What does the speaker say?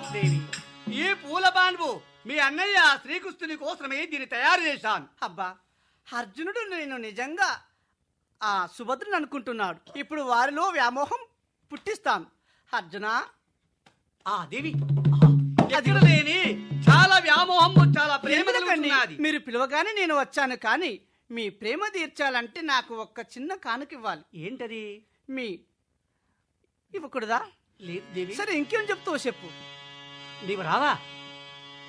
దేవి ఈ పూల బాన్పు మీ అన్నయ్య శ్రీకృష్ణుని కోసమే దీన్ని తయారు చేశాను అబ్బా అర్జునుడు నేను నిజంగా ఆ సుభద్రను అనుకుంటున్నాడు ఇప్పుడు వారిలో వ్యామోహం పుట్టిస్తాను అర్జున ఆ దేవి ఎక్కడ లేని చాలా వ్యామోహం చాలా ప్రేమ ఎందుకండి కలుగుతున్నది మీరు పిలవగానే నేను వచ్చాను కానీ మీ ప్రేమ తీర్చాలంటే నాకు ఒక్క చిన్న కానుక ఇవ్వాలి ఏంటది మీ ఇవ్వకూడదా లేదు దేవి సరే ఇంకేం చెప్తావు చెప్పు నీవు రావా